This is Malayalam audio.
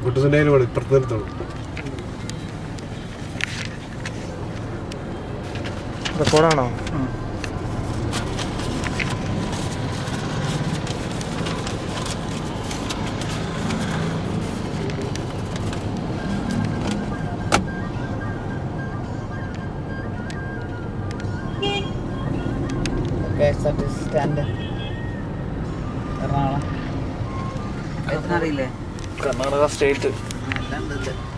കുട്ടുസിൻ്റെ കയ്യിൽ വേണം ഇപ്പുറത്ത് നിർത്തോളൂ റെക്കോർഡാണോ K S R T C stand Ernakulam അറിയില്ലേ കർണാടക സ്റ്റേറ്റ് ആ, എല്ലാം ഉണ്ട് ഇതില്.